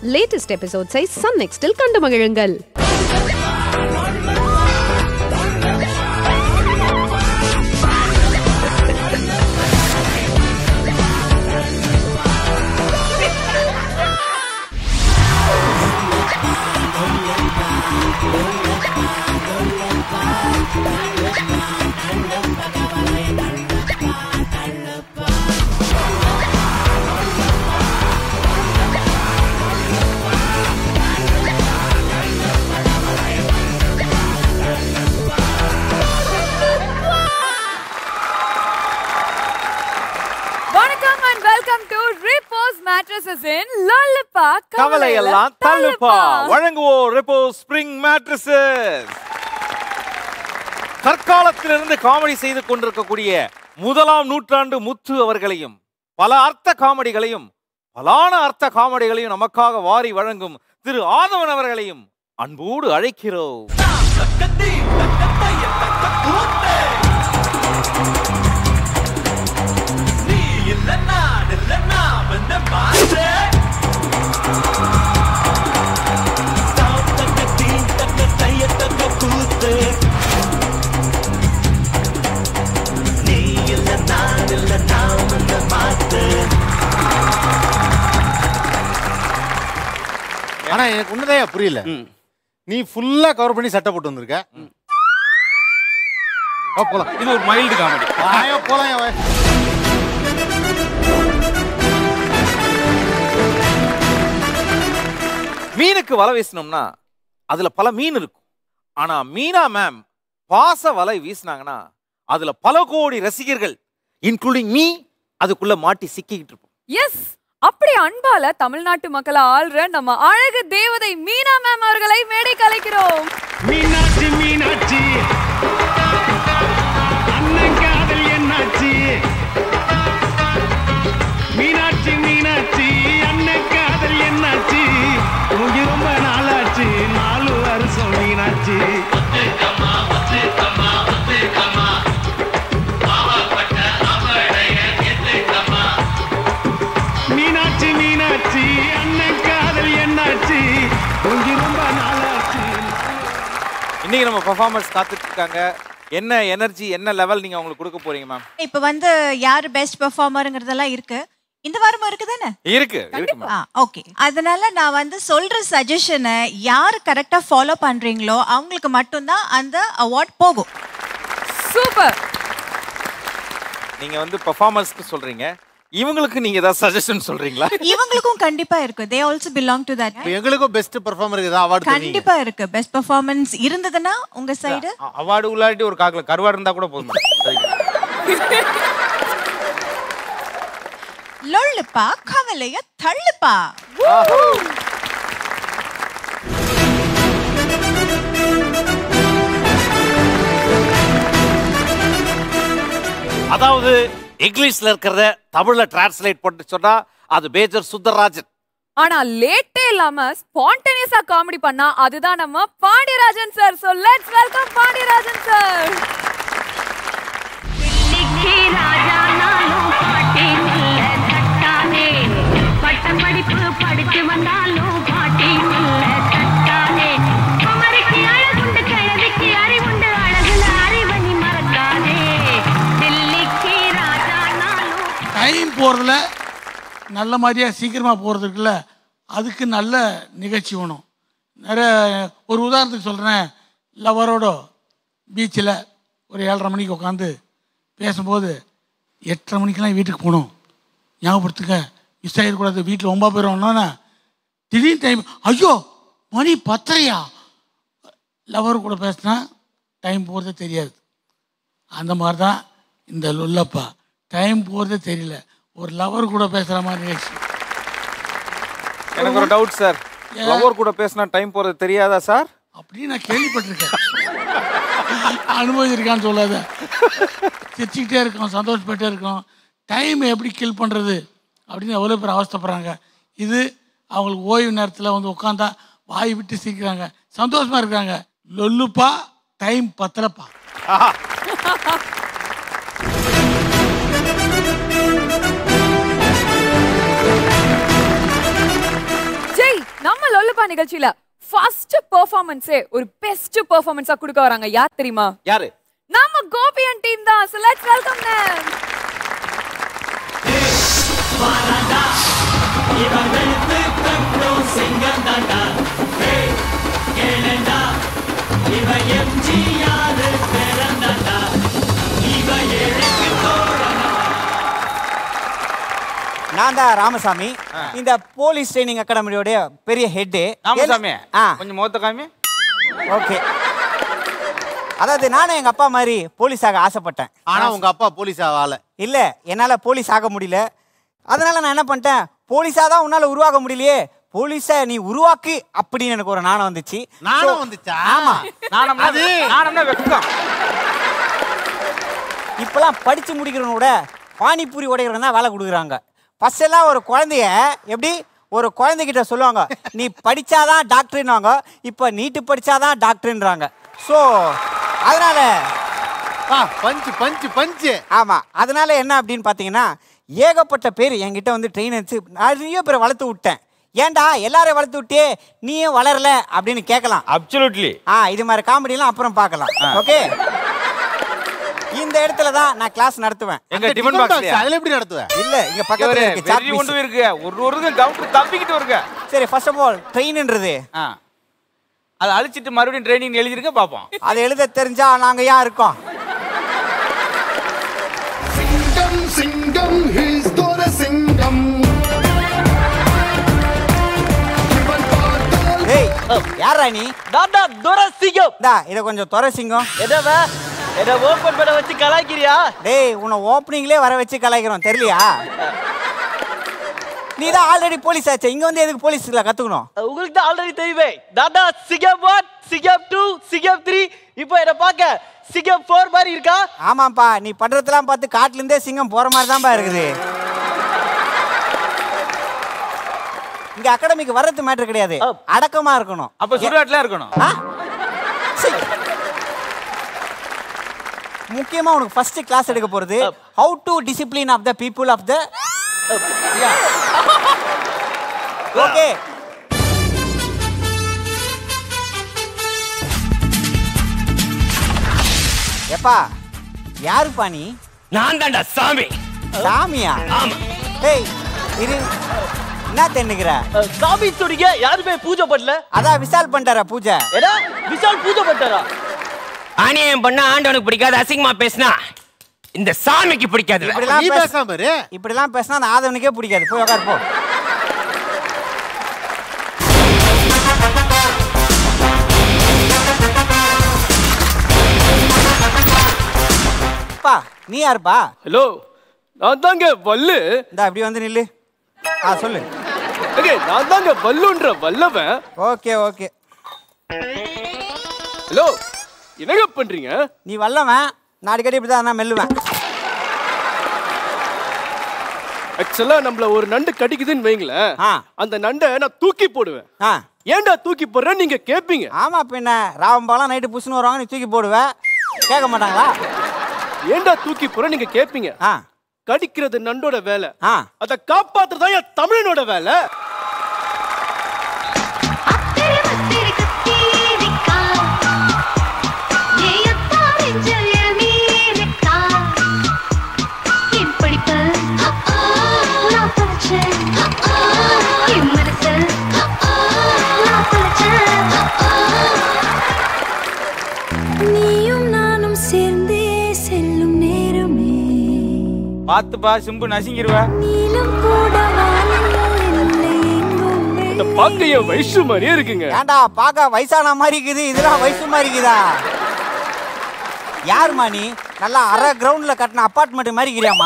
Latest எபிசோட்ஸை Sun நெக்ஸ்டில் கண்டு மகிழுங்கள் வணக்கம் and welcome to Repose mattresses in லல்லப்பா கவலை எல்லாம் தள்ளுப்பா வழங்குவோம் ரிப்போ ஸ்பிரிங் மேட்ரஸஸ் தற்காலத்திலிருந்து காமெடி செய்து கொண்டிருக்கக்கூடிய முதலாம் நூற்றாண்டு முத்து அவர்களையும் பல அர்த்த காமெடிகளையும் பலான அர்த்த காமெடிகளையும் நமக்காக வாரி வழங்கும் திரு ஆதவன் அவர்களையும் அன்போடு அழைக்கிறோம் ஆனா எனக்கு ஒண்ணுதான் புரியல நீ ஃபுல்லா கவர் பண்ணி சட்டை போட்டு வந்திருக்க வா, போலாம் இது ஒரு மைல்டு காமெடி வாயா, போலாம் ஏன் வாயா. மீனுக்கு வலை வீசினோம்னா அதுல பல மீன் இருக்கும் ஆனா மீனா மேம் பாச வலை வீசினாங்கன்னா அதுல பல கோடி ரசிகர்கள் இன்க்ளூடிங் மீ அதுக்குள்ள மாட்டி சிக்கிக்கிட்டு இருப்போம் எஸ் அப்படி அன்பால தமிழ்நாட்டு மக்களை ஆள்ற நம்ம அழகு தேவதை மீனா மேம் அவர்களை மேடை கலைக்கிறோம் மீனாட்சி மீனாட்சி அண்ணன் காதல் என்னாச்சு மீனாட்சி மீனாட்சி அண்ணன் காதல் என்னாச்சு உங்க ரொம்ப நாளாச்சு நாலு வருஷம் மீனாட்சி மீனாட்சி மீனாட்சி அண்ணன் காதல் என்னாச்சு உங்க ரொம்ப நாளாச்சு இன்னைக்கு நம்ம பெர்ஃபார்மன்ஸ் காத்துட்டு இருக்காங்க என்ன எனர்ஜி என்ன லெவல் நீங்க அவங்களுக்கு கொடுக்க போறீங்க மேம் இப்ப வந்து யாரு பெஸ்ட் பெர்ஃபார்மருங்கிறதெல்லாம் இருக்கு இந்த வாரமும் இருக்கு தானே இருக்கு இருக்கு மேம் ஆ ஓகே அதனால நான் வந்து சொல்ற சஜஷனை யார் கரெக்டா ஃபாலோ பண்றீங்களோ அவங்களுக்கு மட்டும்தான் அந்த அவார்ட் போகும் சூப்பர் நீங்க வந்து பெர்ஃபார்மன்ஸ்க்கு சொல்றீங்க இவங்களுக்கு நீங்க ஏதாவது சஜஷன் சொல்றீங்களா இவங்களுக்கும் கண்டிப்பா இருக்கு they also belong to that இப்ப எங்களுக்கும் பெஸ்ட் பெர்ஃபார்மருக்கு ஏதாவது அவார்டு தருவீங்க கண்டிப்பா இருக்கு பெஸ்ட் பெர்ஃபார்மன்ஸ் இருந்ததுன்னா உங்க சைடு அவார்டு உள்ளாட்டி ஒரு காக்கில் கருவாடு இருந்தா கூட போதும் லொள்ளுப்பா கவலைய தள்ளுப்பா அதாவது இங்கிலீஷ்ல இருக்கிறத தமிழ்ல டிரான்ஸ்லேட் பண்ணி சொன்னா அது மேஜர் சுந்தரராஜன் ஆனா லேட்டே இல்லாம ஸ்பான்டேனியஸா காமெடி பண்ணா அதுதான் நம்ம Pandiarajan sir so let's welcome Pandiarajan sir Dilli Raja நானும் பாட்டி நில்ல தட்டானே பட்டம் படிப்பு படிச்சு வந்தாலும் பாட்டி நில்ல தட்டானே குமரிக்கு அழகுண்டு கிழவிக்கு அறிவுண்டு அழகுல அறிவனி மறக்காதே டில்லிக்கு ராஜா நானும் டைம் போகிறதுல நல்ல மாதிரியாக சீக்கிரமாக போகிறது இருக்குல்ல அதுக்கு நல்ல நிகழ்ச்சி வேணும் நிறைய ஒரு உதாரணத்துக்கு சொல்கிறேன் லவரோட பீச்சில் ஒரு ஏழரை மணிக்கு உட்காந்து பேசும்போது எட்டரை மணிக்கெல்லாம் வீட்டுக்கு போகணும் ஞாபகப்படுத்துங்க மிஸ் ஆகிடக்கூடாது வீட்டில் ஒம்பா போயிடுவோம்னா திடீர்னு டைம் ஐயோ மணி பத்தரையா லவர் கூட பேசினா டைம் போகிறதே தெரியாது அந்த மாதிரி தான் இந்த லுல்லப்பா டைம் போகிறதே தெரியல ஒரு லவர் கூட பேசுகிற மாதிரி நிகழ்ச்சி எனக்கு ஒரு டவுட் சார் லவர் கூட பேசினா டைம் போறது தெரியாதா சார் அப்படின்னு நான் கேள்விப்பட்டிருக்கேன் அனுபவிச்சிருக்கான்னு சொல்லாத சிரிச்சுக்கிட்டே இருக்கோம் சந்தோஷப்பட்டே இருக்கோம் டைம் எப்படி கில் பண்ணுறது அப்படின்னு எவ்வளோ பேர் அவஸ்தைப்படுறாங்க இது அவங்களுக்கு ஓய்வு நேரத்தில் வந்து உட்காந்தா வாய் விட்டு சிரிக்கிறாங்க சந்தோஷமா இருக்காங்க லொல்லுப்பா டைம் பத்தலப்பா கண்டிப்பா நிகழ்ச்சியில ஃபர்ஸ்ட் பெர்ஃபார்மன்ஸே ஒரு பெஸ்ட் பெர்ஃபார்மன்ஸா கொடுக்க வராங்க யார் தெரியுமா யாரு நம்ம கோபியன் டீம் தான் so let's welcome them நான் தான் ராமசாமி இந்த போலீஸ் ட்ரைனிங் அகாடமியோட பெரிய ஹெட் ராமசாமி ஆ கொஞ்சம் முகத்த காமி ஓகே அதாவது நானும் எங்க அப்பா மாதிரி போலீஸாக ஆசைப்பட்டேன் ஆனா உங்க அப்பா போலீஸ் ஆகல இல்ல என்னால போலீஸ் ஆக முடியல அதனால நான் என்ன பண்ணிட்டேன் போலீஸா தான் உன்னால உருவாக முடியலையே போலீஸை நீ உருவாக்கு அப்படின்னு எனக்கு ஒரு நாணம் வந்துச்சு நானும் So, வந்துச்சா ஆமா நானம்னா அது நானம்னா வெக்கம் இப்பெல்லாம் படிச்சு முடிக்கிறவன விட பானிபூரி உடைக்கிறவன் தான் வேலை கொடுக்குறாங்க ஃபர்ஸ்ட் எல்லாம் ஒரு குழந்தைய எப்படி ஒரு குழந்தைகிட்ட சொல்லுவாங்க நீ படிச்சாதான் டாக்டர்னுவாங்க இப்போ நீட்டு படிச்சாதான் டாக்டர்ன்றாங்க ஸோ அதனால ஆ, பஞ்சு பஞ்சு பஞ்சு ஆமா அதனால என்ன அப்படின்னு பார்த்தீங்கன்னா ஏகப்பட்ட பேர் என்கிட்ட வந்து ட்ரெயினர்ஸ் நிறைய பேரை வளர்த்து விட்டேன் ஏன்டா எல்லாரையும் வளர்த்து விட்டே நீயும் வளரல அப்படின்னு கேட்கலாம் அப்சல்யூட்லி ஆ இது மாதிரி காமெடிலாம் அப்புறம் பார்க்கலாம் ஓகே இந்த இடத்துல தான் நான் கிளாஸ் நடத்துவேன் எங்க அந்த டிஃபன் tiffin box, பாக்ஸ்லயா அதுல எப்படி நடத்துவ இல்ல இங்க பக்கத்துல இருக்கு chalk வெறி piece. ஒன்று இருக்கு ஒரு ஒருங்க கவுண்டர் தப்பிக்கிட்டு வருங்க சரி ஃபர்ஸ்ட் ஆஃப் ஆல் ட்ரெயின்ன்றது ஆ அதை அழிச்சிட்டு மறுபடியும் ட்ரைனிங் எழுதிருக்க பார்ப்போம் அதை எழுத தெரிஞ்சா நாங்க ஏன் இருக்கோம் சிங்கம் சிங்கம் ஹிஸ் தோர சிங்கம் இவன் பார்த்தால் டேய் யாரா நீ டாடா துரசிங்கம் இந்தா இதை கொஞ்சம் துறை சிங்கம் என்னவ என்ன ஓபன் பண்ண வச்சு கலாய்க்கிறியா டேய் உன்னை ஓப்பனிங்லேயே வர வச்சு கலாய்க்கிறோம் தெரியலையா நீ தான் ஆல்ரெடி போலீஸ் ஆச்சு இங்க வந்து எதுக்கு போலீஸ்ல கத்துக்கணும் உங்களுக்கு தான் ஆல்ரெடி தெரியுமே டாடா சிங்கம் ஒன் சிங்கம் டூ சிங்கம் த்ரீ இப்போ என்ன பார்க்க சிங்கம் ஃபோர் மாதிரி இருக்கா ஆமாப்பா நீ பண்றதெல்லாம் பார்த்து காட்டுல இருந்தே சிங்கம் போற மாதிரி தான்ப்பா இருக்குது இங்க அகாடமிக்கு வர்றது மேட்டர் கிடையாது அடக்கமா இருக்கணும் அப்ப சுடுகாட்டுல இருக்கணும் ஆ? சரி. முக்கியமா உனக்கு ஃபர்ஸ்ட் கிளாஸ் எடுக்க போறது how to discipline of the people of the okay எப்பா யாருப்பா நீ நான் தான்டா சாமி சாமியா ஆமா டேய் இரு என்ன தென்னுக்கிற சாமி துடிக்க யாருமே பூஜை பண்ணல அதான் விசால் பண்ணிட்டாரா பூஜை ஏடா விஷால் பூஜை பண்ணிட்டாரா அநியாயம் பண்ண ஆண்டவனுக்கு பிடிக்காது அசிங்கமா பேசினா இந்த சாமிக்கு பிடிக்காது இப்படிலாம் நீ பேச- பேசாம இரு இப்படிலாம் பேசினா அந்த ஆதவனுக்கே பிடிக்காது போய் உட்காரு போ அப்பா நீ யாருப்பா ஹலோ நான் தாங்க வல்லு இந்த அப்படி வந்து நில்லு ஆ சொல்லு ஓகே நான் தாங்க வல்லுன்ற வல்லவன் ஓகே ஓகே ஹலோ என்னங்க பண்றீங்க நீ வல்லவன் நான் அடிக்கடி இப்படி தான் நான் மெல்லுவேன் ஆக்சுவலா நம்மள ஒரு நண்டு கடிக்குதுன்னு வைங்களேன் ஆ. அந்த நண்டை நான் தூக்கி போடுவேன் ஆ ஏன்டா தூக்கி போடுறேன் நீங்க கேப்பீங்க ஆமா பின்ன ராவம்பாலாம் நைட்டு புஷ்னு வருவாங்க நீ தூக்கி போடுவேன் கேட்க மாட்டாங்களா ஏன்டா தூக்கி போற நீங்க கேப்பீங்க ஆ கடிக்கிறது நண்டோட வேலை ஆ அத காப்பாத்துறது தான் என் தமிழனோட வேலை நீயும் நானும் சேர்ந்தே செல்லும் நேரமே பார்த்துப்பா சிம்பு நசிங்கிருவ நீலம் கூட வானில் இல்லை எங்கும் இந்த பாக்க என் வயசு மாதிரியே இருக்குங்க ஏன்டா பார்க்க வயசான மாதிரி இருக்குது இதெல்லாம் வயசு மாதிரி இருக்குதா யாரும்மா நீ நல்லா அரை கிரவுண்ட்ல கட்டின அப்பார்ட்மெண்ட் மாதிரி இருக்கிறியாமா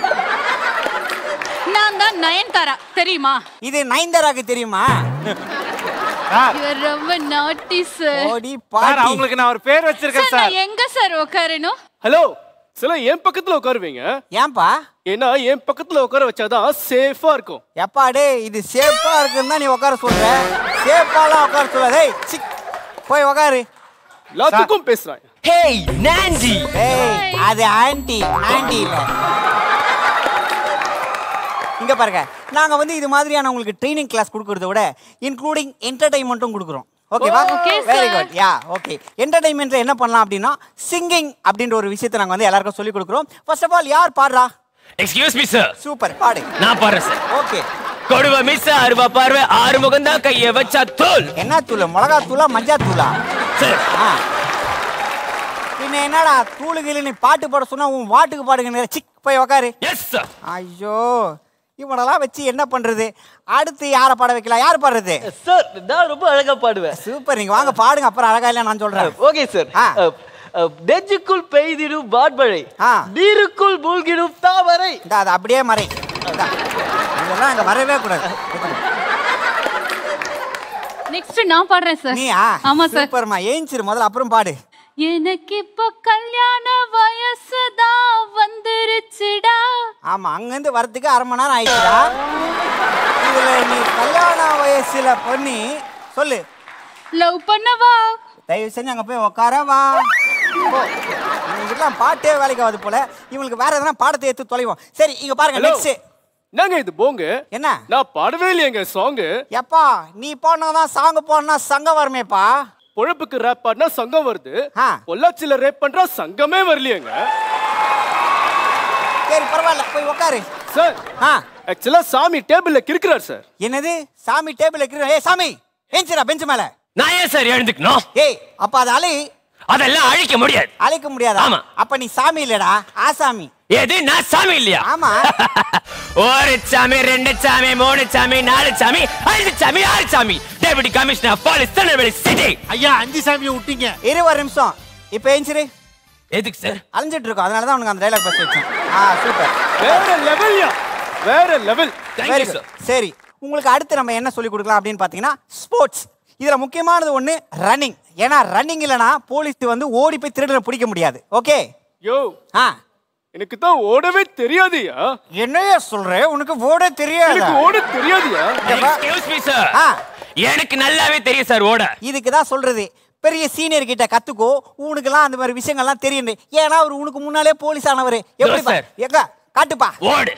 நான் தான் நயன்தாரா தெரியுமா இது நயன்தாராக்கு தெரியுமா இவர் ரொம்ப நாட்டி சார் ஓடி சார் பாட்டி அவங்களுக்கு நான் ஒரு பேர் வச்சிருக்கேன் சார் சார் நான் எங்க சார் உட்காரணும் ஹலோ சில என் பக்கத்துல உட்காருவீங்க ஏன்பா ஏன்னா என் பக்கத்துல உட்கார வச்சாதான் சேஃபா இருக்கும் எப்பா டேய் இது சேஃபா இருக்குன்னு தான் நீ உட்கார சொல்ற சேஃபாலாம் உட்கார சொல்லாத டேய் சிக் போய் உட்காரு எல்லாத்துக்கும் பேசுறாங்க ஹேய் நான்டி டேய் அது ஆன்டி ஆன்டி இல்ல இங்க இங்க பாருங்க நாங்க வந்து இது மாதிரியான உங்களுக்கு ட்ரைனிங் கிளாஸ் கொடுக்கறத விட இன்க்ளூடிங் என்டர்டைன்மெண்ட்டும் கொடுக்குறோம் ஓகேவா Okay, sir. Very good yeah okay என்டர்டைன்மெண்ட்ல என்ன பண்ணலாம் அப்படின்னா சிங்கிங் அப்படின்ற ஒரு விஷயத்தை நாங்க வந்து எல்லாருக்கும் சொல்லி கொடுக்குறோம் ஃபர்ஸ்ட் ஆஃப் ஆல் யார் பாடுறா எக்ஸ்கியூஸ் மீ சார் சூப்பர் பாடு நான் பாடுறேன் சார் ஓகே கொடுவ மிஸ் அருவா பார்வை ஆறு முகம் தான் கைய வச்சா தோல் என்ன தூள் மிளகா தூளா மஞ்சா தூளா சார் ஆ. பின்ன என்னடா தூளு கீழு நீ பாட்டு பாட சொன்னா உன் வாட்டுக்கு பாடுங்க சிக் போய் உக்காரு எஸ் சார் ஐயோ இவனெல்லாம் வச்சு என்ன பண்றது அடுத்து யாரை பாட வைக்கலாம் யார் பாடுறது சார் நான் ரொம்ப அழகா பாடுவேன் சூப்பர் நீங்க வாங்க பாடுங்க அப்புறம் அழகா இல்ல நான் சொல்றேன் ஓகே சார் ஆ. நெஞ்சுக்குள் பெய்திடும் வான்மழை ஆ. நீருக்குள் மூழ்கிடும் தாமரை இந்த அது அப்படியே மறை இந்தா. இதெல்லாம் அங்க வரவே கூடாது நெக்ஸ்ட் நான் பாடுறேன் சார் நீயா ஆமா சார் சூப்பர்மா ஏஞ்சிரு முதல்ல அப்புறம் பாடு எனக்கு இப்போ கல்யாண வயசுதான் வந்துருச்சுடா ஆமா அங்கிருந்து வரதுக்கு அரை மணி நேரம் ஆயிடுச்சுடா இதுல நீ கல்யாண வயசுல பண்ணி சொல்லு லவ் பண்ணவா தயவு செஞ்சு அங்க போய் உட்காரவா இவங்களுக்குலாம் பாட்டே வேலைக்கு ஆகுது போல இவங்களுக்கு வேற எதனா பாடத்தை எடுத்து தொலைவோம் சரி இங்க பாருங்க Hello. நெக்ஸ்ட் என்னங்க இது போங்க என்ன நான் பாடவே இல்லையேங்க சாங்கு எப்பா நீ போனாதான் சாங் போனா சங்கம் வருமேப்பா பொழப்புக்கு ரேப் பாடினா சங்கம் வருது ஆ. பொள்ளாச்சியில ரேப் பண்றா சங்கமே வரலையேங்க சரி பரவாயில்ல போய் உட்காரு சார் ஆ ஆக்சுவலா சாமி டேபிள்ல கிறுக்குறாரு சார் என்னது சாமி டேபிள் இருக்கிற ஏய் சாமி ஏஞ்சிரா பெஞ்ச் மேல நான் ஏன் சார் எழுந்துக்கணும் ஏய் அப்ப அது அலை அதெல்லாம் அழிக்க முடியாது அழைக்க முடியாதா ஆமா. அப்ப நீ சாமி இல்லடா ஆசாமி எது நான் சாமி இல்லையா ஆமா ஒரு சாமி ரெண்டு சாமி மூணு சாமி நாலு சாமி அஞ்சு சாமி ஆறு சாமி deputy commissioner police Tirunelveli city ஐயா அஞ்சு சாமியை விட்டீங்க இரு ஒரு நிமிஷம் இப்ப ஏஞ்சிரு எதுக்கு சார் அலைஞ்சிட்டு இருக்கோம் அதனால தான் உனக்கு அந்த டைலாக் பஸ் வச்சேன் ஆ சூப்பர் வேற லெவல்யா வேற level thank you very sir good சரி உங்களுக்கு அடுத்து நம்ம என்ன சொல்லி கொடுக்கலாம் அப்படின்னு பார்த்தீங்கன்னா ஸ்போர்ட்ஸ் இதுல முக்கியமானது ஒண்ணு ரன்னிங் ஏன்னா ரன்னிங் இல்லைன்னா போலீஸ் வந்து ஓடி போய் திருடனை பிடிக்க முடியாது ஓகே யோ ஆ எனக்கு தான் ஓடவே தெரியாதுயா என்னைய சொல்றேன் உனக்கு ஓட தெரியாது எனக்கு ஓட தெரியாதுயா எக்ஸ்கியூஸ் மீ சார் ஆ. எனக்கு நல்லாவே தெரியும் சார் ஓட இதுக்கு தான் சொல்றது பெரிய சீனியர் கிட்ட கத்துக்கோ உனக்கெல்லாம் அந்த மாதிரி விஷயங்கள்லாம் தெரியும் ஏன்னா அவர் உனக்கு முன்னாலே போலீஸ் ஆனவர் எப்படி sir. எங்க காட்டுப்பா ஓடு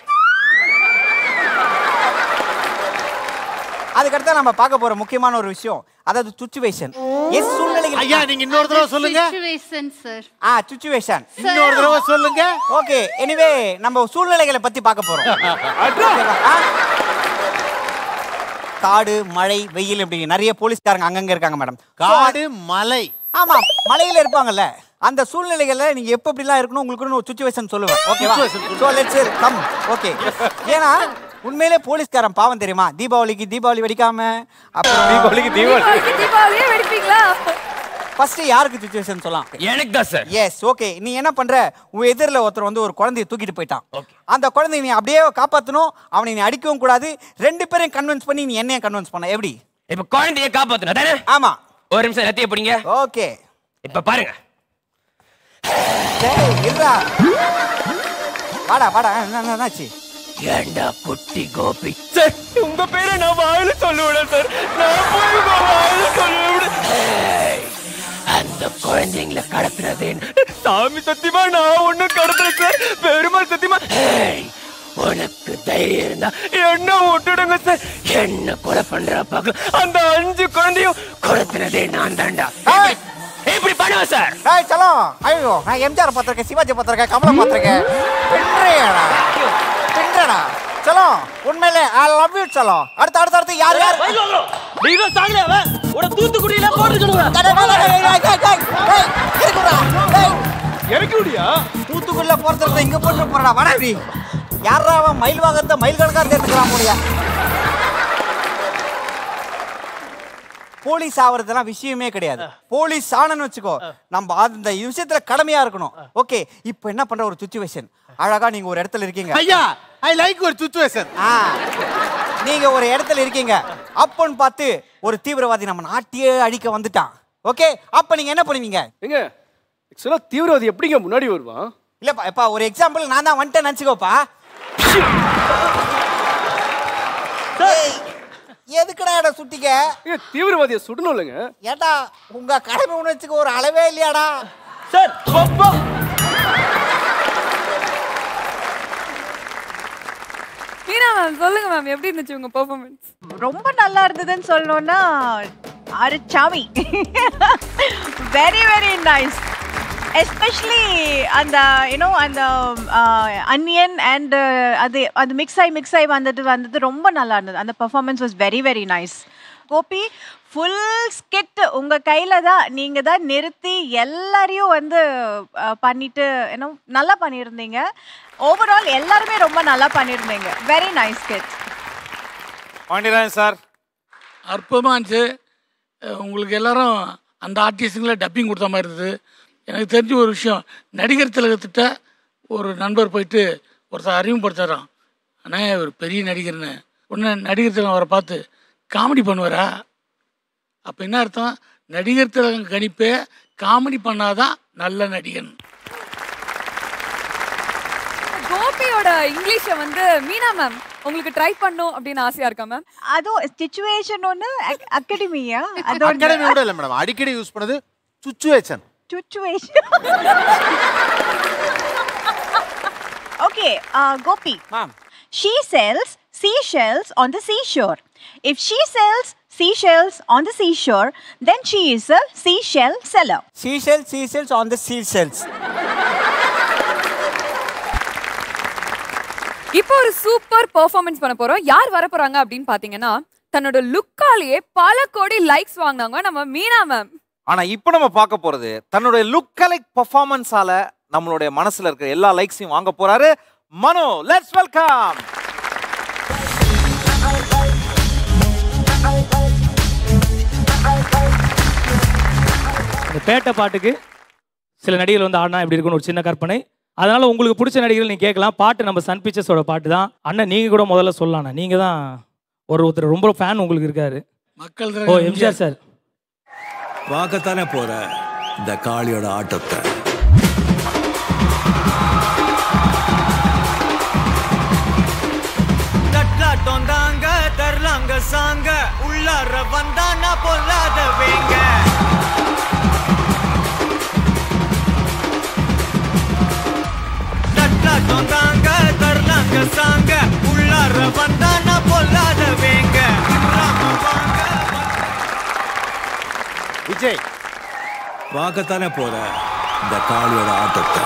அதுக்கடுத்து நம்ம பார்க்க போற முக்கியமான ஒரு விஷயம் அதாவது சுச்சுவேஷன் எஸ் சூழ்நிலைகள் ஐயா நீங்க இன்னொரு தடவை சொல்லுங்க சிச்சுவேஷன் சார் ஆ சுச்சுவேஷன் இன்னொரு தடவை சொல்லுங்க ஓகே எனிவே நம்ம சூழ்நிலைகளை பத்தி பார்க்க போறோம் ஓகேவா? ஆ? காடு மழை வெயில் இப்படி நிறைய போலீஸ்காரங்க அங்கங்க இருக்காங்க மேடம் காடு மலை ஆமா மலையில இருப்பாங்கல்ல அந்த சூழ்நிலைகள்ல நீங்க எப்ப எப்படிலாம் இருக்கணும் உங்களுக்கு ஒரு சுச்சுவேஷன் சொல்லுவேன் ஓகேவா Situation so let's come okay ஏன்னா உண்மையிலே போலீஸ்காரன் பாவம் தெரியுமா தீபாவளிக்கு தீபாவளி வெடிக்காம அப்புறம் தீபாவளிக்கு தீபாவளி தீபாவளியே வெடிப்பீங்களா ஃபர்ஸ்ட் யாருக்கு சுச்சுவேஷன் சொல்லலாம் எனக்கு தான் சார் எஸ் ஓகே நீ என்ன பண்ற உன் எதிரில் ஒருத்தர் வந்து ஒரு குழந்தைய தூக்கிட்டு போயிட்டான் அந்த குழந்தைய நீ அப்படியே காப்பாத்தணும் அவனை நீ அடிக்கவும் கூடாது ரெண்டு பேரையும் கன்வின்ஸ் பண்ணி நீ என்னைய கன்வின்ஸ் பண்ண எப்படி இப்ப குழந்தைய காப்பாத்தணும் தானே ஆமா ஒரு நிமிஷம் ரத்திய பிடிங்க ஓகே இப்ப பாருங்க சரி இருடா வாடா வாடா என்ன என்ன- என்னாச்சு ஏண்டா குட்டி கோபி சார் உங்க பேரை நான் வாயில சொல்லுவேன் சார் நான் போய் உங்க வாயில சொல்லுவேன் ஏய், அந்த குழந்தைங்களை கடத்துறது சாமி சத்தியமா நான் ஒண்ணு கடத்துற சார் பெருமாள் சத்தியமா ஏய், உனக்கு தைரியம் இருந்தா என்ன விட்டுடுங்க சார் என்ன கொலை பண்ற பார்க்க அந்த அஞ்சு குழந்தையும் கொடுத்துனதே நான் தான்டா ஏய். இப்படி பண்ணுவேன் சார் ஏய் சலோ ஐயோ நான் எம்ஜிஆர் பார்த்திருக்கேன் சிவாஜி பார்த்திருக்கேன் கமலம் பார்த்திருக்கேன் பின்றேடா பின்றடா சலோ உண்மையிலே ஐ லவ் யூ சலோ அடுத்து அடுத்து அடுத்து யார் யார் நீங்க சாங்கல அவன் உட தூத்துக்குடியில போட்டுக்கணும் டேய், டேய், டேய், டேய், டேய், டேய், டேய், இருக்குடா, டேய். இறக்கி விடியா தூத்துக்குடியில போறதுல இங்க போட்டு போறா வாடா இப்படி யாரா அவன் மயில் வாங்கறத மயில் கணக்கா எடுத்துக்கலாம் முடியா போலீஸ் ஆவறதெல்லாம் விஷயமே கிடையாது போலீஸ் ஆனன்னு வச்சுக்கோ நம்ம அந்த விஷயத்துல கடமையா இருக்கணும் ஓகே இப்போ என்ன பண்ற ஒரு சுச்சுவேஷன் அழகா நீங்க ஒரு இடத்துல இருக்கீங்க ஐயா ஐ லைக் ஒரு சுச்சுவேஷன் ஆ நீங்க ஒரு இடத்துல இருக்கீங்க அப்பன்னு பார்த்து ஒரு தீவிரவாதி நம்ம நாட்டையே அழிக்க வந்துட்டான் ஓகே அப்ப நீங்க என்ன பண்ணுவீங்க எங்க ஆக்சுவலா தீவிரவாதி எப்படிங்க முன்னாடி வருவான் இல்லப்பா எப்பா ஒரு எக்ஸாம்பிள் நான் தான் வந்துட்டேன் நினச்சிக்கோப்பா ஏய், எதுக்குடா இட சுட்டிக்க ஏங்க தீவிரவாதியை சுடணும் இல்லைங்க ஏட்டா உங்க கடமை உணர்ச்சிக்கு ஒரு அளவே இல்லையாடா சார் மீனா மேம் சொல்லுங்க மேம் எப்படி இருந்துச்சு உங்க பெர்ஃபார்மன்ஸ் ரொம்ப நல்லா இருந்ததுன்னு சொல்லணும்னா அரிச்சாமி வெரி வெரி நைஸ் எஸ்பெஷலி அந்த யூனோ அந்த அன்னியன் அண்ட் அது அது மிக்ஸ் ஆகி மிக்ஸ் ஆகி வந்தது வந்தது ரொம்ப நல்லா இருந்தது அந்த performance was very very nice Gopi full skit உங்கள் கையில் தான் நீங்கள் தான் நிறுத்தி எல்லாரையும் வந்து அஹ், பண்ணிட்டு ஏன்னோ நல்லா பண்ணியிருந்தீங்க ஓவரால் எல்லாருமே ரொம்ப நல்லா பண்ணியிருந்தீங்க very nice skit Pandiarajan sir அற்புதமாக இருந்துச்சு அஹ் உங்களுக்கு எல்லாரும் அந்த ஆர்டிஸ்டுங்களை டப்பிங் கொடுத்த மாதிரி இருந்தது எனக்கு தெரிஞ்ச ஒரு விஷயம் நடிகர் திலகத்திட்ட ஒரு நண்பர் போயிட்டு ஒருத்தர் அறிமுகப்படுத்துறான் அண்ணே ஒரு பெரிய நடிகர்னு உடனே நடிகர் திலகம் அவரை பார்த்து காமெடி பண்ணுவாரா அப்போ என்ன அர்த்தம் நடிகர் திலகம் கணிப்பே காமெடி பண்ணாதான் நல்ல நடிகன் கோபியோட இங்கிலீஷ வந்து மீனா மேம் உங்களுக்கு ட்ரை பண்ணும் அப்படின்னு ஆசையா இருக்கா மேம் அதுவும் சுச்சுவேஷன் ஒன்று அகாடமியா அது அகாடமி கூட இல்லை மேடம் அடிக்கடி யூஸ் பண்ணது situation situation okay Gopi she sells seashells on the seashore if she sells seashells on the seashore then she is a seashell seller Seashells, seashells on the seashells. இப்போ ஒரு super performance பண்ண போறோம் யார் வர போறாங்க அப்படின்னு பாத்தீங்கன்னா தன்னோட லுக்காலேயே பல கோடி லைக்ஸ் வாங்குனாங்க நம்ம மீனா மேம் ஆனா இப்போ நம்ம பார்க்க போறது தன்னுடைய லுக் அலைக் பர்ஃபார்மன்ஸால நம்மளுடைய மனசுல இருக்கிற எல்லா லைக்ஸையும் வாங்க போறாரு மனோ லெட்ஸ் வெல்கம் இந்த பேட்டை பாட்டுக்கு சில நடிகர்கள் வந்து ஆடினா எப்படி இருக்கும்னு ஒரு சின்ன கற்பனை அதனால உங்களுக்கு பிடிச்ச நடிகர்கள் நீங்க கேட்கலாம் பாட்டு நம்ம சன் பிக்சர்ஸோட பாட்டு தான் அண்ணன் நீங்க கூட முதல்ல சொல்லலாம் நீங்க தான் ஒரு ஒருத்தர் ரொம்ப ஃபேன் உங்களுக்கு இருக்காரு மக்கள் ஓ எம்ஜிஆர் சார் பார்க்கத்தானே போற இந்த காளியோட ஆட்டத்தை தட்லாட்டம் தாங்க தரலாங்க சாங்க உள்ளார வந்தானா பொல்லாத வேங்க தட்லாட்டம் தாங்க தரலாங்க சாங்க உள்ளார வந்தானா பொல்லாத வேங்க விஜய் பார்க்கத்தானே போற இந்த காளியோட ஆட்டத்தை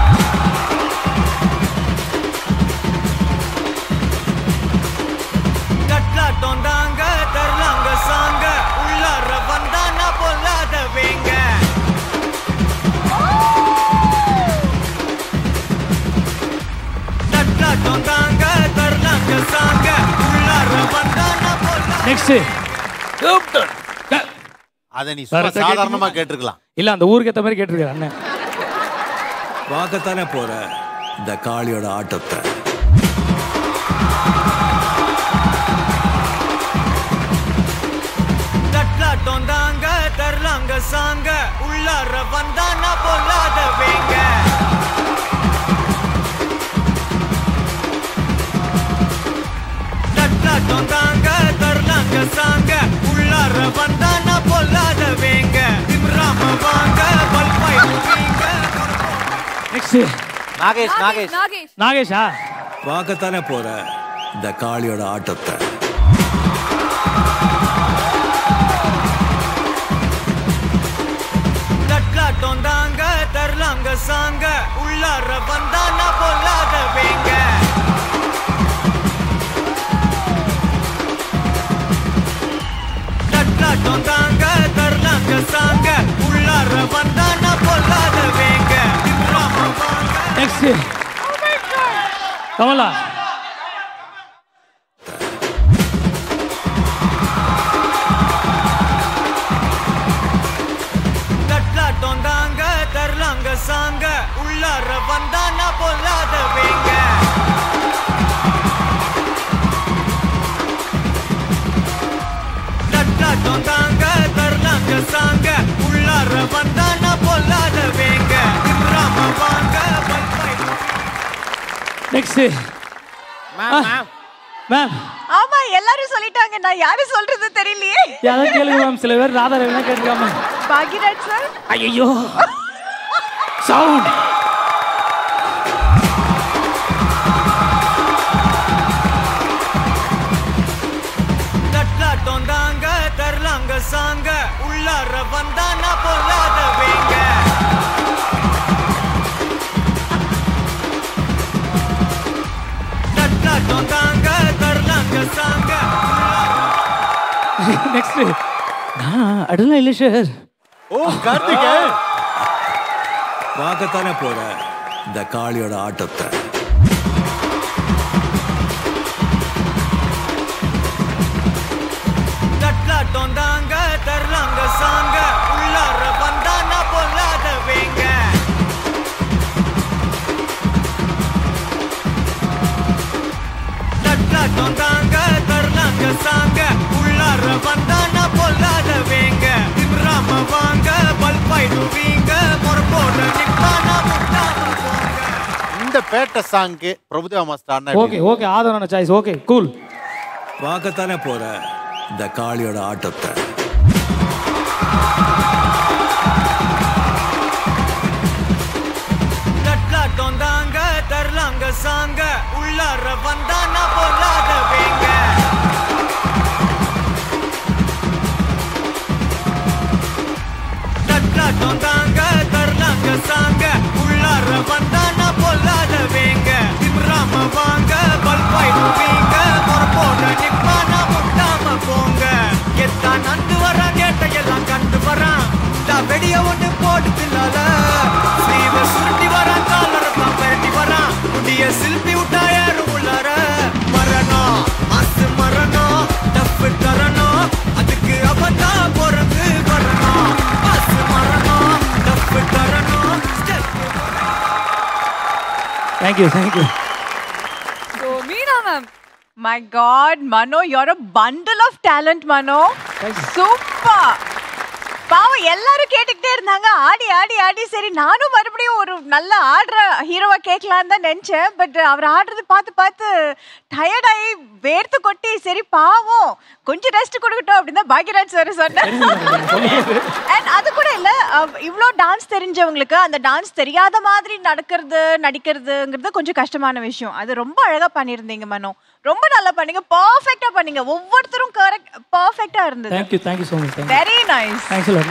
தட்லாட்டம் தாங்க தரலாங்க சாங்க உள்ளார வந்தானா பொல்லாத வேங்க தட்லாட்டம் தாங்க தரலாங்க சாங்க உள்ளார வந்தானா பொல்லாத நெக்ஸ்ட் அதை நீ சும்மா சாதாரணமா கேட்டிருக்கலாம் இல்ல அந்த ஊருக்கு ஏத்த மாதிரி கேட்டிருக்காரு அண்ணன் பார்க்கத்தானே போற இந்த காளியோட ஆட்டத்தை தட்லாட்டம் தாங்க தரலாங்க சாங்க உள்ளார வந்தானா பொல்லாத வேங்க தட்லாட்டம் தாங்க தரலாங்க சாங்க உள்ளார வந்தானா பொல்லாத வேங்க திம்ராம வாங்க பல்பாய் வீங்க நெக்ஸ்ட் நாகேஷ் நாகேஷ் நாகேஷ் நாகேஷா பார்க்கத்தானே போற இந்த காளியோட ஆட்டத்தை தட்லாட்டம் தாங்க தரலாங்க சாங்க உள்ளார வந்தானா பொல்லாத வேங்க தட்லாட்டம் தாங்க தரலாங்க சாங்க உள்ளார வந்தானா பொல்லாத வேங்க திம்ராம வாங்க நெக்ஸ்ட் கமலா தட்லாட்டம் தாங்க தரலாங்க சாங்க உள்ளார வந்தானா பொல்லாத வேங்க தட்லாட்டம் தாங்க தரலாங்க சாங்க உள்ளார வந்தானா பொல்லாத வேங்க திம்ராம வாங்க பல்பாய் நெக்ஸ்ட் மேம் ஆமா எல்லாரும் சொல்லிட்டாங்க நான் யாரு சொல்றது தெரியலையே யாராவது கேளுங்க மேம் சில பேர் ராதா ரவினா கேட்டுருக்காம பாகிராஜ் சார் ஐயோ சவுண்ட் சாங்க உள்ளார வந்தா நான் பொல்லாத வேங்க தட்டாட்டம் தாங்க தரலாங்க சாங்க நெக்ஸ்ட் நான் அதெல்லாம் இல்லை சார் ஓ கார்த்திக் பார்க்கத்தானே போற இந்த காளியோட ஆட்டத்தை தட்டாட்டம் தாங்க தரலாங்க சாங்க உள்ளார வந்தா நான் பொல்லாத வேங்க தட்டாட்டம் தாங்க தரலாங்க சாங்க உள்ளார வந்தா நான் பொல்லாத வேங்க திமிராம வாங்க பல்பாயிடுவீங்க முறப்போட நிப்பானா முட்டாம போங்க இந்த பேட்டை சாங்க்கு பிரபுதேவா மாஸ்டர் ஆடினா ஓகே ஓகே ஆதரவான சாய்ஸ் ஓகே கூல் பார்க்கத்தானே போற இந்த காளியோட ஆட்டத்தை தட்டாட்டம் தாங்க தரலாங்க சாங்க உள்ளார வந்தா நான் பொல்லாத வேங்க தட்டாட்டம் தாங்க தரலாங்க சாங்க உள்ளார வந்தா நான் பொல்லாத வேங்க திமிராம வாங்க பல்பாயிடுவீங்க முறப்போட நிப்பானா முட்டாம போங்க எத்தான் நந்து வரான் கேட்ட எல்லாம் கண்டு வரான் தான் வெடிய ஒண்ணு போட்டுலால ஸ்லீவ சுருட்டி வரான் காலர தான் பரட்டி வரான் முடிய சில்பி விட்டா யாரும் உள்ளார மரணம் மாசு மரணம் டப்பு தரணும் அதுக்கு அவதான் பிறந்து வரணும் மாசு மரணம் டப்பு தரணும் step thank you thank you So, Meena ma'am My God, Mano, you're a bundle of talent, Mano. Super. பாவம் எல்லாரும் கேட்டுக்கிட்டே இருந்தாங்க ஆடி ஆடி ஆடி சரி நானும் மறுபடியும் ஒரு நல்ல ஆடுற ஹீரோவா கேட்கலான்னு தான் நினைச்சேன் பட் அவர் ஆடுறது பார்த்து பார்த்து டயர்டாகி வேர்த்து கொட்டி சரி பாவம் கொஞ்சம் ரெஸ்ட் கொடுக்கட்டும் அப்படின்னு தான் பாக்யராஜ் சார் சொன்னேன் அண்ட் அது கூட இல்ல அவ்- இவ்ளோ டான்ஸ் தெரிஞ்சவங்களுக்கு அந்த டான்ஸ் தெரியாத மாதிரி நடக்கிறது நடிக்கிறதுங்கிறது கொஞ்சம் கஷ்டமான விஷயம் அது ரொம்ப அழகா பண்ணியிருந்தீங்க மனோ ரொம்ப நல்லா பண்ணீங்க பர்ஃபெக்ட்டா பண்ணீங்க ஒவ்வொருத்தரும் கரெக்ட் பர்ஃபெக்ட்டா இருந்தது thank you thank you so much very nice thanks lot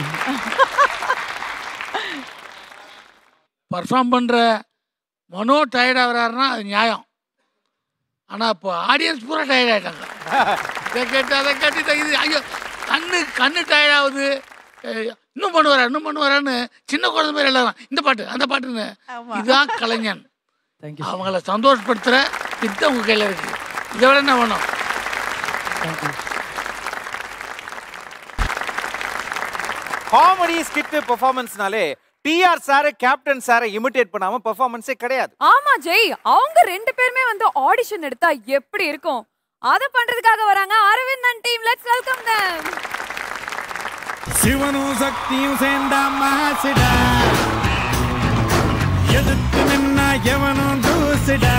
perform பண்ணுற மனோ டயர்ட் ஆகுறாருன்னா அது நியாயம் ஆனால் இப்போ ஆடியன்ஸ் பூரா டயர்ட் ஆகிட்டாங்க இதை கேட்டு அதை கேட்டு இது ஐயோ கண்ணு கண்ணு டயர்ட் ஆகுது அஹ் இன்னும் பண்ணுவாரா இன்னும் பண்ணுவாரான்னு சின்ன குழந்தை மாதிரி எல்லாரும் இந்த பாட்டு அந்த பாட்டுன்னு இதுதான் கலைஞன் அவங்கள சந்தோஷப்படுத்துகிற திட்டம் உங்கள் கையில் இருக்கு இதை விட என்ன வேணும் காமெடி ஸ்கிட் பெர்ஃபார்மன்ஸ்னாலே டிஆர் சாரை கேப்டன் சாரை இமிட்டேட் பண்ணாம பெர்ஃபார்மன்ஸே கிடையாது ஆமா ஜெய் அவங்க ரெண்டு பேருமே வந்து ஆடிஷன் எடுத்தா எப்படி இருக்கும் அத பண்றதுக்காக வராங்க Aravind and team let's welcome them சிவனும் சக்தியும் சேர்ந்தா மாசுடா எதிர்த்து நின்னா எவனும் தூசுடா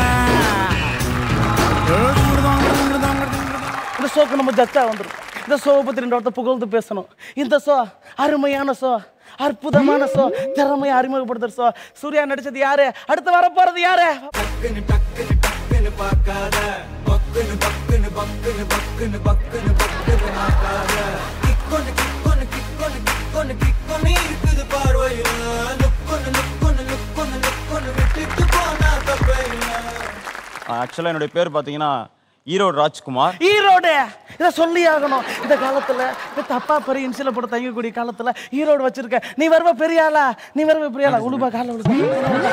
இந்த ஷோக்கு நம்ம ஜட்ஜா வந்திருக்கோம் இந்த ஷோவை பத்தி ரெண்டு வார்த்தை புகழ்ந்து பேசணும் இந்த ஷோ அருமையான ஷோ அற்புதமான ஷோ திறமையை அறிமுகப்படுத்துற ஷோ சூர்யா நடிச்சது யாரு அடுத்து வர போறது யாரு பார்க்காத பக்குன்னு பக்குன்னு பக்குன்னு பக்குன்னு பக்குன்னு பக்குன்னு பார்க்காத கிக்கொன்னு கிக்கொன்னு கிக்கொன்னு கிக்கொன்னு கிக்கொன்னு இருக்குது பார்வையில லுக்கொன்னு லுக்கொன்னு லுக்கொன்னு லுக்கொன்னு விட்டுட்டு போனா தப்பே இல்லை ஆக்சுவலாக என்னுடைய பேர் பார்த்தீங்கன்னா ஈரோடு ராஜ்குமார் ஈரோடு இதை சொல்லி ஆகணும் இந்த காலத்துல இந்த தப்பா பெரிய இன்சில போட்டு தங்கக்கூடிய காலத்துல ஈரோடு வச்சிருக்க நீ வருவ பெரிய ஆளா நீ வருவ பெரிய ஆளா உழுபா கால உழுபா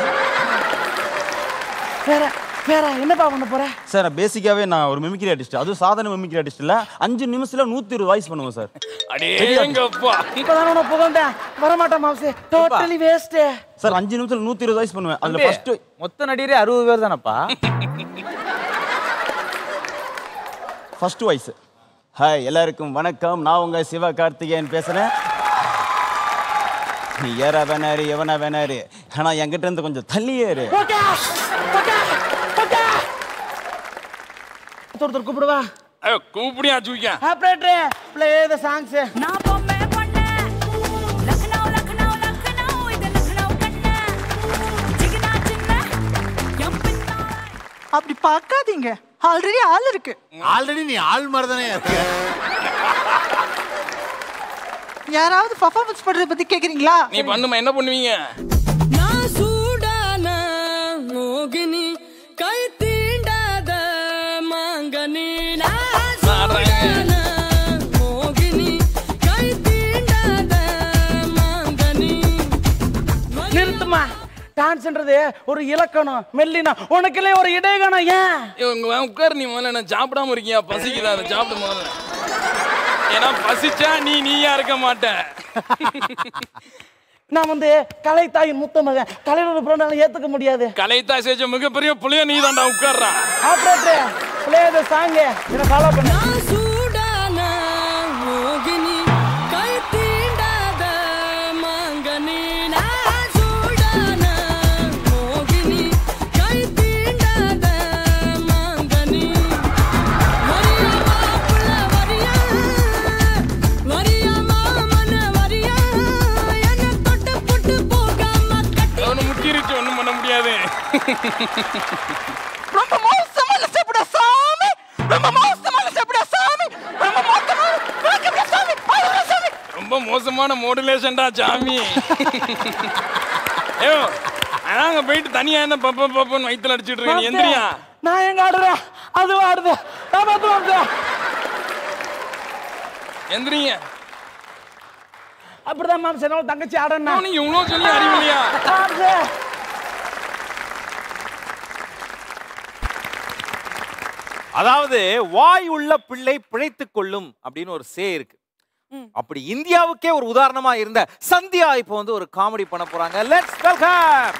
வேற வேற என்னப்பா பண்ண போற சார் பேசிக்காவே நான் ஒரு மிமிக்ரி ஆர்டிஸ்ட் அதுவும் சாதாரண மிமிக்ரி ஆர்டிஸ்ட் இல்ல அஞ்சு நிமிஷத்துல நூத்தி இருபது வாய்ஸ் பண்ணுவேன் சார் அடேங்கப்பா இப்பதான் உன புகழ்ந்தேன் வரமாட்டேன் மாம்சே டோட்டலி வேஸ்ட் சார் அஞ்சு நிமிஷத்துல நூத்தி இருபது வாய்ஸ் பண்ணுவேன் அதுல தம்பி, ஃபர்ஸ்ட் மொத்த நடிகரே அறுபது பேர் தானப்பா ஃபர்ஸ்ட் வாய்ஸ் ஹாய் எல்லாருக்கும் வணக்கம் நான் உங்க சிவ கார்த்திகேயன் பேசுறேன் நீ ஏற வேணாரு எவனா வேணாரு ஆனா என்கிட்ட இருந்து கொஞ்சம் தள்ளியே இரு ஒருத்தர் கூப்பிடுவா கூப்பிடியா ஜூக்கியா ஆப்ரேட்டர் ப்ளே தி சாங்ஸ் நான் பொம்மை பொண்ணு லக்னோ லக்னோ லக்னோ இது லக்னோ கண்ணு ஜிகினா சின்ன எம் அப்படி பார்க்காதீங்க ஆல்ரெடி ஆள் இருக்கு ஆல்ரெடி நீ ஆள் மாதிரி தானே இருக்க யாராவது பர்ஃபார்மன்ஸ் பண்றத பத்தி கேக்குறீங்களா நீ பண்ணுமா என்ன பண்ணுவீங்க நான் சூடான மோகினி கை தீண்டாத மாங்கனி நான் சூடான மோகினி கை தீண்டாத மாங்கனி நிறுத்துமா டான்ஸ்ன்றது ஒரு இலக்கணம் மெல்லினா உனக்குள்ளே ஒரு இடையகணம் ஏன் இவங்க உட்கார் நீ முதல்ல நான் சாப்பிடாம இருக்கியா பசிக்குதா அதை சாப்பிட முதல்ல ஏன்னா பசிச்சா நீ நீயா இருக்க மாட்ட நான் வந்து கலை தாயின் முத்த மகன் கலைஞர் பிறந்தாலும் ஏத்துக்க முடியாது கலைத்தா செஞ்ச மிகப்பெரிய புள்ளைய நீ தான்டா உட்கார்றா ஆப்ரேட்டர் பிளே த சாங் இதை ஃபாலோ பண்ணு நான் சூடான மோகினி கை தீண்டாத மாங்கனி நான் சூடான மோகினி கை தீண்டாத மாங்கனி வரியா மாப்பிள்ள வரியா வரியா மாமன வரியா என்ன தொட்டு புட்டு போகாம கட்டி அவனு முக்கிருச்சு ஒண்ணும் பண்ண முடியாது ரொம்ப மோசமான சாப்பிட சாமி ரொம்ப மோசமான சாப்பிட சாமி ரொம்ப மோசமான சாப்பிட சாமி அழுகுற சாமி ரொம்ப மோசமான மாடுலேஷன்டா சாமி ஏயோ அங்க போயிட்டு தனியா என்ன பப்ப பப்பன்னு வயித்துல அடிச்சிட்டு இருக்க நீ எந்திரியா நான் எங்க ஆடுறேன் அது ஆடுது நான் பார்த்து வருது எந்திரிங்க அப்படிதான் மேம் சரி தங்கச்சி ஆடணும் நீங்க இவ்வளவு சொல்லி அறிவில்லையா அதாவது வாய் உள்ள பிள்ளை பிழைத்துக் கொள்ளும் அப்படின்னு ஒரு சே இருக்கு அப்படி இந்தியாவுக்கே ஒரு உதாரணமா இருந்த சந்தியா இப்போ வந்து ஒரு காமெடி பண்ண போறாங்க லெட்ஸ் வெல்கம்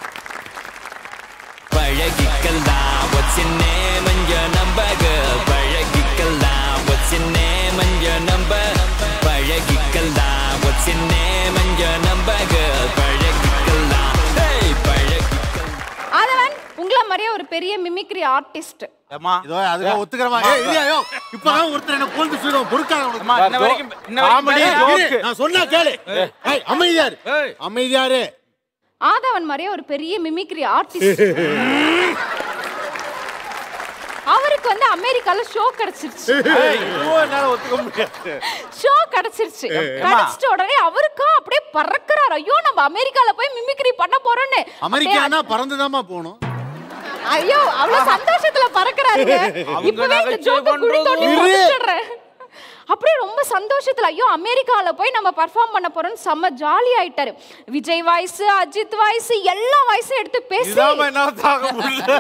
பழகிக்கலாம் what's your name and your number girl பழகிக்கலாம் what's your name and your number பழகிக்கலாம் what's your name and your number girl பழகிக்கலாம் hey பழகிக்கலாம் ஆதவன் உங்களை மாதிரியே ஒரு பெரிய மிமிக்ரி ஆர்டிஸ்ட் இதோ அதுக்காக ஒத்துக்கிறமா ஏய் இல்லையா யோ இப்பதான் ஒருத்தர் என்ன கோல்டு சொல்லுவோம் பொறுக்காத அம்மா, இன்ன வரைக்கும் இன்ன வரைக்கும் காமெடி பேச- ஜோக் நான் சொன்னா கேளு ஏய் அமைதியாரு அமைதியாரு ஆதவன் மாதிரியே ஒரு பெரிய மிமிக்ரி ஆர்டிஸ்ட் அவருக்கு வந்து அமெரிக்கால ஷோ கிடைச்சிருச்சு என்னால ஒத்துக்க முடியாது ஷோ கிடைச்சிருச்சு கிடைச்சிட்ட உடனே அவருக்கா அப்படியே பறக்குறாரு ஐயோ நம்ம அமெரிக்கால போய் மிமிக்ரி பண்ண போறோம்னு அமெரிக்கானா பறந்துதாம்மா போகணும் ஐயோ அவ்வளவு சந்தோஷத்துல பறக்குறாருங்க அவங்க இப்பவே இந்த நகைச்சுவை ஜோக்க குழி தோண்டி பண்றதும். முடிச்சிடுறேன் அப்படியே ரொம்ப சந்தோஷத்துல ஐயோ அமெரிக்கால போய் நம்ம பர்ஃபார்ம் பண்ண போறோம்னு செம்ம ஜாலி ஆயிட்டாரு விஜய் வாய்ஸ் அஜித் வாய்ஸ் எல்லா வாய்ஸும் எடுத்து பேசி இதாம என்னால தாங்க முடியல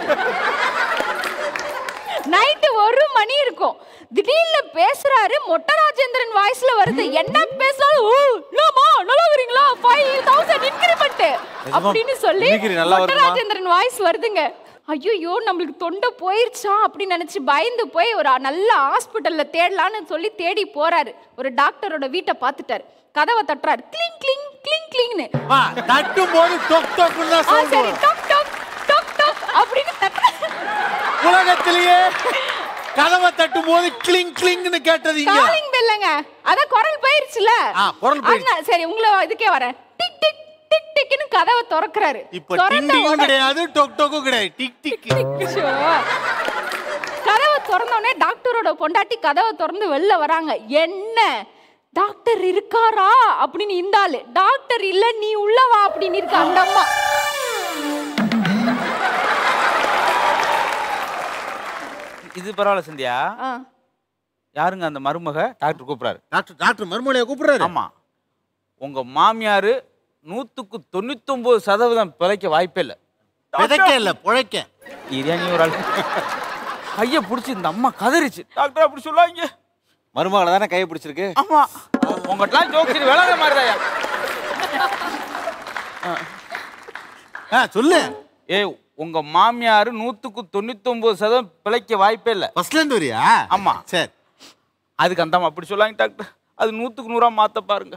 நைட்டு ஒரு மணி இருக்கும் திடீர்னு பேசுறாரு மொட்டை ராஜேந்திரன் வாய்ஸ்ல வருது என்ன பேசுறாலும் "ஓ, என்னம்மா நல்லா வரீங்களா ஃபைவ் தௌசண்ட் இன்க்ரிமெண்ட் அப்படின்னு சொல்லி mimicry நல்லா மொட்டை வருமா? ராஜேந்திரன் வாய்ஸ் வருதுங்க ஐயோ நம்மளுக்கு தொண்டை போயிருச்சா அப்படின்னு நினைச்சு பயந்து போய் ஒரு நல்ல ஹாஸ்பிட்டல்ல தேடலான்னு சொல்லி தேடி போறாரு ஒரு டாக்டரோட வீட்டை பார்த்துட்டாரு கதவை தட்டுறாரு கிளிங் கிளிங் கிளிங் கிளிங்னு தட்டும் போது டொக் டொக்னு தான் ஆ, சவுண்ட் சரி வரும் டொக் டொக் டொக் டொக் அப்படின்னு தட்டுறாரு உலகத்திலேயே கதவை தட்டும் போது கிளிங் கிளிங்னு கேட்டது இங்க காலிங் பெல்லுங்க அதான் குரல் போயிருச்சுல ஆ, குரல் போயிருச்சு. அதனால- சரி உங்களை இதுக்கே வரேன் டிக் டிக் டிக் டிக்னு கதவை திறக்கறாரு இப்ப திறந்த டிங்கும் உடனே- கிடையாது டொக் டொக்கும் கிடையாது டிக் டிக் ஷோ. கதவை திறந்த உடனே டாக்டரோட பொண்டாட்டி கதவை திறந்து வெளில வராங்க என்ன டாக்டர் இருக்காரா அப்படின்னு இந்த ஆளு டாக்டர் இல்ல நீ உள்ள வா அப்படின்னு இருக்கு அந்த அம்மா இது பரவாயில்ல சந்தியா ஆ. யாருங்க அந்த மருமக டாக்டர் கூப்பிடுறாரு டாக்டர் டாக்டர் மறுமொழியை கூப்பிடுறாரு ஆமா உங்க மாமியாரு நூத்துக்கு தொண்ணூத்தொன்பது சதவீதம் பிழைக்க வாய்ப்பே இல்லை விதைக்க இல்ல புழைக்க இதே நீ ஒரு ஆள் கைய பிடிச்சி இந்த அம்மா கதறிச்சு டாக்டர் அப்படி சொல்லாங்க மருமகளை தானே கையை பிடிச்சிருக்கு ஆமா உங்கட்டெல்லாம் ஜோக் சரி விளங்குற மாதிரி ஆ சொல்லு ஏய் உங்க மாமியார் நூத்துக்கு தொண்ணூத்தொன்பது சதவீதம் பிழைக்க வாய்ப்பே இல்லை ஃபர்ஸ்ட்ல இருந்து வரியா ஆமா சரி அதுக்கு அந்த அம்மா அப்படி சொல்லாங்க டாக்டர் அது நூத்துக்கு நூறா மாத்த பாருங்க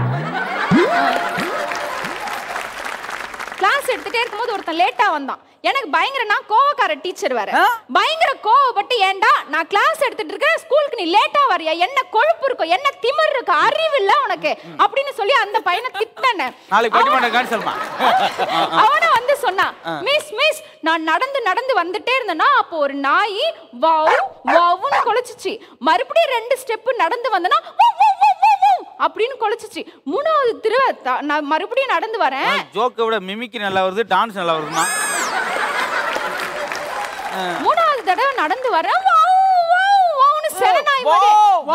கிளாஸ் எடுத்துட்டே இருக்கும்போது ஒருத்தன் லேட்டா வந்தான் எனக்கு பயங்கர நான் கோவக்கார டீச்சர் வேற பயங்கர கோவப்பட்டு ஏன்டா நான் கிளாஸ் எடுத்துட்டு இருக்கேன் ஸ்கூலுக்கு நீ லேட்டா வரியா என்ன கொழுப்பு இருக்கும் என்ன திமிர் இருக்கு அறிவு இல்ல உனக்கு அப்படின்னு சொல்லி அந்த பையனை திட்டினேன் நாளைக்கு பட்டிமன்ற கான்சல்மா அவன வந்து சொன்னான் ஆ. மிஸ் மிஸ் நான் நடந்து நடந்து வந்துட்டே இருந்தேன்னா அப்போ ஒரு நாய் வவ் வவ்னு கொலைச்சிச்சு மறுபடியும் ரெண்டு ஸ்டெப் நடந்து வந்தனா வவ் வவ் வவ் வவ் வவ் அப்படின்னு கொலைச்சிச்சு மூணாவது திருவ த- நான் மறுபடியும் நடந்து வரேன் ஜோக்கை விட மிமிக்கி நல்லா வருது டான்ஸ் நல்லா வருதுமா மூணாவது தடவை நடந்து வரேன் வாவ், வாவ், வாவ்னு செனநாய் மாதிரியே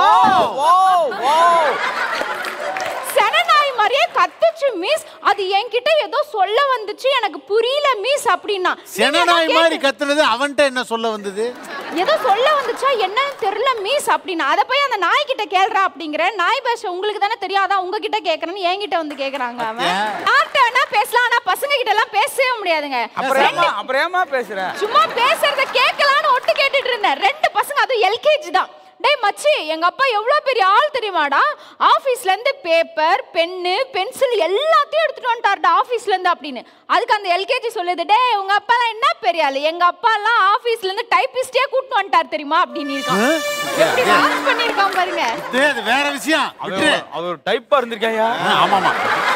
செனநாய் மாதிரியே கத்துச்சு மிஸ் அது என்கிட்ட ஏதோ சொல்ல வந்துச்சு எனக்கு புரியல மிஸ் அப்படின்னா நீங்க செனநாய் தான் மாதிரி கேட்டு- கத்துனது அவன்கிட்ட என்ன சொல்ல வந்தது ஏதோ சொல்ல வந்துச்சா என்னன்னு தெரியல மிஸ் அப்படின்னா அதை போய் அந்த நாய் கிட்ட கேள்றா அப்படிங்கிற நாய் பாஷை உங்களுக்கு தானே தெரியாதா உங்ககிட்ட கேக்குறேன்னு என்கிட்ட வந்து கேக்குறாங்க அவன் யார்கிட்ட வேணா பேசலாம் ஆனா பசங்க கிட்ட எல்லாம் பேசவே முடியாதுங்க அப்புறம் ஏமா அப்புறம் ஏமா பேசுற சும்மா பேசுறத கேட்கலான்னு ஒட்டு கேட்டுட்டு இருந்தேன் ரெண்டு பசங்க அது எல்கேஜி தான் டேய் மச்சி எங்க அப்பா எவ்வளவு பெரிய ஆள் தெரியுமாடா ஆபீஸ்ல இருந்து பேப்பர் பென்னு பென்சில் எல்லாத்தையும் எடுத்துட்டு வந்துட்டாருடா ஆபீஸ்ல இருந்து அப்படின்னு அதுக்கு அந்த எல்கேஜி சொல்லுது டேய் உங்க அப்பா எல்லாம் என்ன பெரிய ஆளு எங்க அப்பா எல்லாம் ஆபீஸ்ல இருந்து டைபிஸ்டே கூட்டிட்டு வந்துட்டார் தெரியுமா அப்படின்னு இருக்கான் எப்படி டான்ஸ் பண்ணிருக்கான் பாருங்க டேய், அது வேற விஷயம் விட்டுரு. அது ஒரு டைப்பா இருந்திருக்காயா ஆமாமா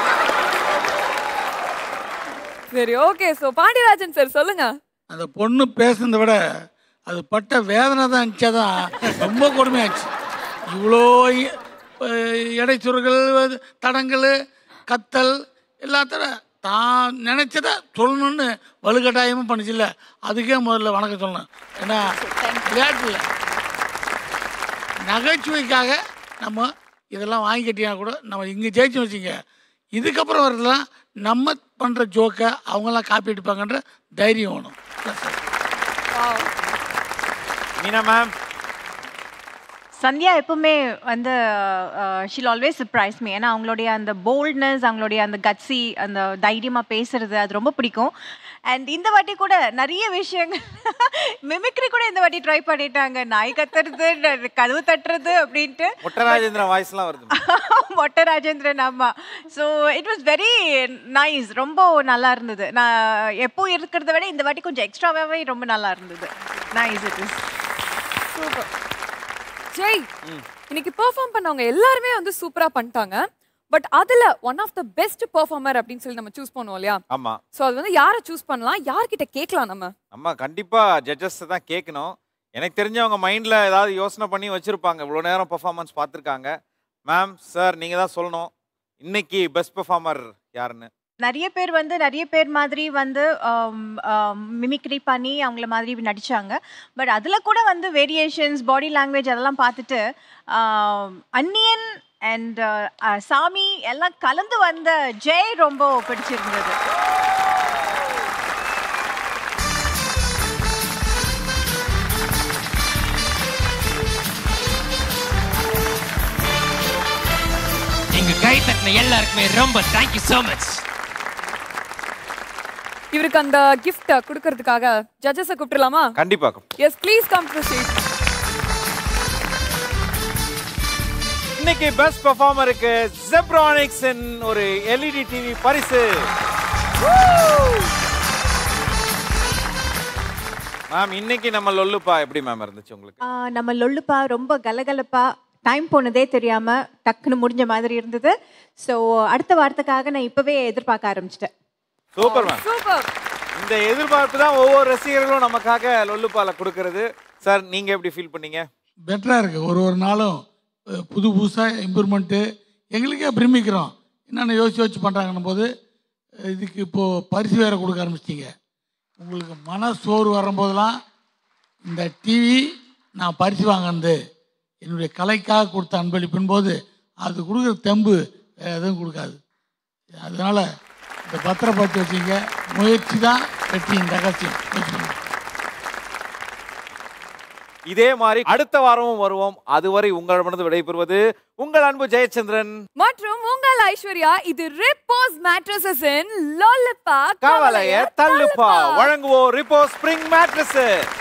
சரி ஓகே சோ பாண்டியராஜன் சார் சொல்லுங்க அந்த பொண்ணு பேசுனதை விட அது பட்ட வேதனை தான் இருந்துச்சாதான் ரொம்ப கொடுமையாச்சு இவ்வளோ இ- அஹ் இடைச்சுறுகள் தடங்கள் கத்தல் எல்லாத்தோட தான் நினைச்சத சொல்லணும்னு வலுக்கட்டாயமும் பண்ணிச்சுல்ல அதுக்கே முதல்ல வணக்கம் சொல்லணும் ஏன்னா விளையாட்டு இல்லை நகைச்சுவைக்காக நம்ம இதெல்லாம் வாங்கி கட்டினா கூட நம்ம இங்கே ஜெயிச்சு வச்சுங்க இதுக்கப்புறம் வரலாம் நம்ம பண்ணுற ஜோக்கை அவங்கெல்லாம் காப்பி அடிப்பாங்கன்ற தைரியம் வேணும் மீனா மேம் சந்தியா எப்பவுமே வந்து ஷில் ஆல்வேஸ் சர்ப்ரைஸ் மீ ஏன்னா அவங்களுடைய அந்த போல்ட்னஸ் அவங்களுடைய அந்த கட்ஸி அந்த தைரியமாக பேசுறது அது ரொம்ப பிடிக்கும் அண்ட் இந்த வாட்டி கூட நிறைய விஷயங்கள் மிமிக்ரி கூட இந்த வாட்டி ட்ரை பண்ணிட்டாங்க நாய் கத்துறது ந- கதவு தட்டுறது அப்படின்ட்டு ஒட்டராஜேந்திரன் வாய்ஸ்லாம் வருது மொட்டை ராஜேந்திரன் ஆமா so it was very nice ரொம்ப நல்லா இருந்தது நான் எப்போ இருக்கிறத விட இந்த வாட்டி கொஞ்சம் எக்ஸ்ட்ராவாகவே ரொம்ப நல்லா இருந்தது nice it is super Jai இன்னைக்கு பெர்ஃபார்ம் பண்ணவங்க எல்லாருமே வந்து சூப்பரா பண்ணிட்டாங்க பட் அதுல one of the best performer அப்படின்னு சொல்லி நம்ம சூஸ் பண்ணுவோம் இல்லையா ஆமா சோ அது வந்து யாரை சூஸ் பண்ணலாம் யார்கிட்ட கேட்கலாம் நம்ம அம்மா கண்டிப்பா ஜட்ஜஸ் தான் கேட்கணும் எனக்கு தெரிஞ்சவங்க மைண்ட்ல ஏதாவது யோசனை பண்ணி வச்சிருப்பாங்க இவ்வளோ நேரம் பெர்ஃபார்மன்ஸ் பார்த்துருக்காங்க மேம் சார் நீங்க தான் சொல்லணும் இன்னைக்கு பெஸ்ட் பெர்ஃபார்மர் யாருன்னு நிறைய பேர் வந்து நிறைய பேர் மாதிரி வந்து மிமிக்ரி பண்ணி அவங்கள மாதிரி நடிச்சாங்க பட் அதில் கூட வந்து வேரியேஷன்ஸ் பாடி லாங்குவேஜ் அதெல்லாம் பார்த்துட்டு ஆம், அன்னியன் அண்ட் சாமி எல்லாம் கலந்து வந்த ஜெய் ரொம்ப பிடிச்சிருந்தது நீங்க கை தட்டின எல்லாருக்குமே ரொம்ப தேங்க்யூ so மச் இவருக்கு அந்த கிஃப்ட் கொடுக்கறதுக்காக ஜட்ஜஸை கூப்பிட்டுலாமா கண்டிப்பா yes please come to seat இன்னைக்கு பெஸ்ட் பெர்ஃபார்மருக்கு ஜெப்ரானிக்ஸ் ஒரு எல்இடி டிவி பரிசு மேம் இன்னைக்கு நம்ம லொல்லுப்பா எப்படி மேம் இருந்துச்சு உங்களுக்கு ஆ, நம்ம லொல்லுப்பா ரொம்ப கலகலப்பா டைம் போனதே தெரியாம டக்குன்னு முடிஞ்ச மாதிரி இருந்தது ஸோ அடுத்த வாரத்துக்காக நான் இப்பவே எதிர்பார்க்க ஆரம்பிச்சிட்டேன் சூப்பர் மேம் சூப்பர் இந்த எதிர்பார்ப்பு தான் ஒவ்வொரு ரசிகர்களும் நமக்காக லொல்லுப்பால கொடுக்கறது சார் நீங்க எப்படி ஃபீல் பண்ணீங்க பெட்டராக இருக்குது ஒரு ஒரு நாளும் அஹ், புது புதுசாக இம்ப்ரூவ்மெண்ட்டு எங்களுக்கே பிரமிக்கிறோம் என்னென்ன யோசிச்சு யோசிச்சு பண்ணுறாங்கன்னும் போது அஹ், இதுக்கு இப்போது பரிசு வேறு கொடுக்க ஆரம்பிச்சிட்டிங்க உங்களுக்கு மன சோறு வரும்போதெல்லாம் இந்த டிவி நான் பரிசு வாங்கினது என்னுடைய கலைக்காக கொடுத்த அன்பளிப்பின் போது அது கொடுக்குற தெம்பு வேறு எதுவும் கொடுக்காது அதனால் இந்த பத்திரப்படுத்தி வச்சிங்க முயற்சி தான் வெற்றியின் ரகசியம் வச்சுக்கோங்க இதே மாதிரி அடுத்த வாரமும் வருவோம் அதுவரை உங்களிடமிருந்து விடைபெறுவது உங்கள் அன்பு ஜெயச்சந்திரன் மற்றும் உங்கள் ஐஸ்வர்யா இது ரிப்போஸ் மேட்ரஸஸ் இன் லோலிபா கவலைய தள்ளுப்பா வழங்குவோம் ரிப்போ ஸ்பிரிங் மேட்ரஸ்